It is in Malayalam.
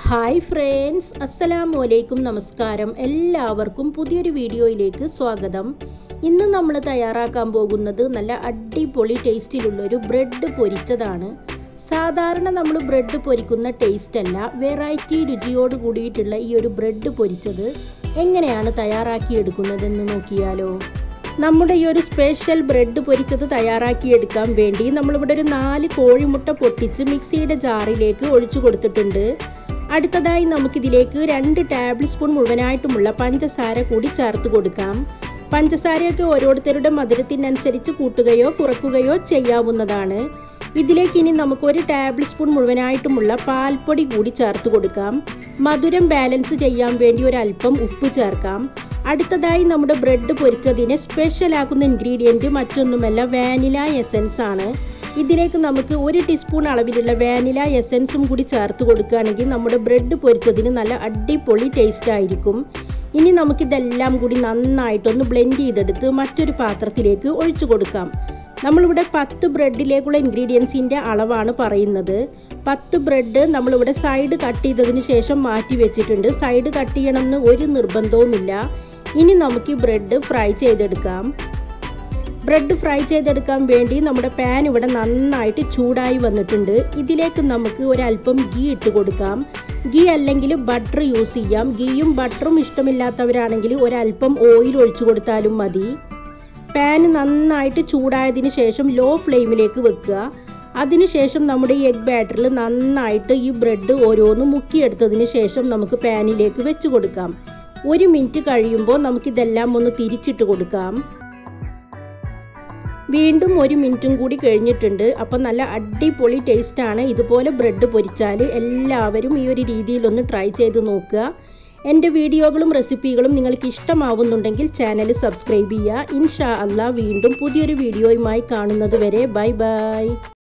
ഹായ് ഫ്രണ്ട്സ് അസ്സലാമു അലൈക്കും നമസ്കാരം എല്ലാവർക്കും പുതിയൊരു വീഡിയോയിലേക്ക് സ്വാഗതം ഇന്ന് നമ്മൾ തയ്യാറാക്കാൻ പോകുന്നത് നല്ല അടിപൊളി ടേസ്റ്റിലുള്ളൊരു ബ്രെഡ് പൊരിച്ചതാണ് സാധാരണ നമ്മൾ ബ്രെഡ് പൊരിക്കുന്ന ടേസ്റ്റ് അല്ല വെറൈറ്റി രുചിയോട് കൂടിയിട്ടുള്ള ഈ ഒരു ബ്രെഡ് പൊരിച്ചത് എങ്ങനെയാണ് തയ്യാറാക്കിയെടുക്കുന്നതെന്ന് നോക്കിയാലോ നമ്മുടെ ഈ ഒരു സ്പെഷ്യൽ ബ്രെഡ് പൊരിച്ചത് തയ്യാറാക്കിയെടുക്കാൻ വേണ്ടി നമ്മളിവിടെ ഒരു നാല് കോഴിമുട്ട പൊട്ടിച്ച് മിക്സിയുടെ ജാറിലേക്ക് ഒഴിച്ചു കൊടുത്തിട്ടുണ്ട് അടുത്തതായി നമുക്കിതിലേക്ക് രണ്ട് ടേബിൾ സ്പൂൺ മുഴുവനായിട്ടുമുള്ള പഞ്ചസാര കൂടി ചേർത്ത് കൊടുക്കാം പഞ്ചസാരയൊക്കെ ഓരോരുത്തരുടെ മധുരത്തിനനുസരിച്ച് കൂട്ടുകയോ കുറക്കുകയോ ചെയ്യാവുന്നതാണ് ഇതിലേക്ക് ഇനി നമുക്ക് ഒരു ടേബിൾ സ്പൂൺ മുഴുവനായിട്ടുമുള്ള പാൽപ്പൊടി കൂടി ചേർത്ത് കൊടുക്കാം മധുരം ബാലൻസ് ചെയ്യാൻ വേണ്ടി ഒരു അല്പം ഉപ്പ് ചേർക്കാം അടുത്തതായി നമ്മുടെ ബ്രെഡ് പൊരിച്ചതിനെ സ്പെഷ്യൽ ആക്കുന്ന ഇൻഗ്രീഡിയൻറ്റ് മറ്റൊന്നുമല്ല വാനില എസൻസ് ആണ് ഇതിലേക്ക് നമുക്ക് ഒരു ടീസ്പൂൺ അളവിലുള്ള വാനില എസൻസും കൂടി ചേർത്ത് കൊടുക്കുകയാണെങ്കിൽ നമ്മുടെ ബ്രെഡ് പൊരിച്ചതിന് നല്ല അടിപൊളി ടേസ്റ്റ് ആയിരിക്കും ഇനി നമുക്കിതെല്ലാം കൂടി നന്നായിട്ടൊന്ന് ബ്ലെൻഡ് ചെയ്തെടുത്ത് മറ്റൊരു പാത്രത്തിലേക്ക് ഒഴിച്ചു കൊടുക്കാം നമ്മളിവിടെ പത്ത് ബ്രെഡിലേക്കുള്ള ഇൻഗ്രീഡിയൻസിൻ്റെ അളവാണ് പറയുന്നത് പത്ത് ബ്രെഡ് നമ്മളിവിടെ സൈഡ് കട്ട് ചെയ്തതിന് ശേഷം മാറ്റി വെച്ചിട്ടുണ്ട് സൈഡ് കട്ട് ചെയ്യണമെന്ന് ഒരു നിർബന്ധവുമില്ല ഇനി നമുക്ക് ഈ ബ്രെഡ് ഫ്രൈ ചെയ്തെടുക്കാം ബ്രെഡ് ഫ്രൈ ചെയ്തെടുക്കാൻ വേണ്ടി നമ്മുടെ പാൻ ഇവിടെ നന്നായിട്ട് ചൂടായി വന്നിട്ടുണ്ട് ഇതിലേക്ക് നമുക്ക് ഒരല്പം ഗീ ഇട്ട് കൊടുക്കാം ഗീ അല്ലെങ്കിൽ ബട്ടർ യൂസ് ചെയ്യാം ഗീയും ബട്ടറും ഇഷ്ടമില്ലാത്തവരാണെങ്കിൽ ഒരല്പം ഓയിൽ ഒഴിച്ചു കൊടുത്താലും മതി പാൻ നന്നായിട്ട് ചൂടായതിന് ശേഷം ലോ ഫ്ലെയിമിലേക്ക് വെക്കുക അതിനുശേഷം നമ്മുടെ ഈ എഗ് ബാറ്ററിൽ നന്നായിട്ട് ഈ ബ്രെഡ് ഓരോന്നും മുക്കിയെടുത്തതിന് ശേഷം നമുക്ക് പാനിലേക്ക് വെച്ച് കൊടുക്കാം ഒരു മിനിറ്റ് കഴിയുമ്പോൾ നമുക്കിതെല്ലാം ഒന്ന് തിരിച്ചിട്ട് കൊടുക്കാം വീണ്ടും ഒരു മിനിറ്റും കൂടി കഴിഞ്ഞിട്ടുണ്ട് അപ്പം നല്ല അടിപൊളി ടേസ്റ്റാണ് ഇതുപോലെ ബ്രെഡ് പൊരിച്ചാൽ എല്ലാവരും ഈ ഒരു രീതിയിലൊന്ന് ട്രൈ ചെയ്ത് നോക്കുക എൻ്റെ വീഡിയോകളും റെസിപ്പികളും നിങ്ങൾക്ക് ഇഷ്ടമാവുന്നുണ്ടെങ്കിൽ ചാനൽ സബ്സ്ക്രൈബ് ചെയ്യുക ഇൻഷാ അല്ല വീണ്ടും പുതിയൊരു വീഡിയോയുമായി കാണുന്നത് വരെ ബൈ ബൈ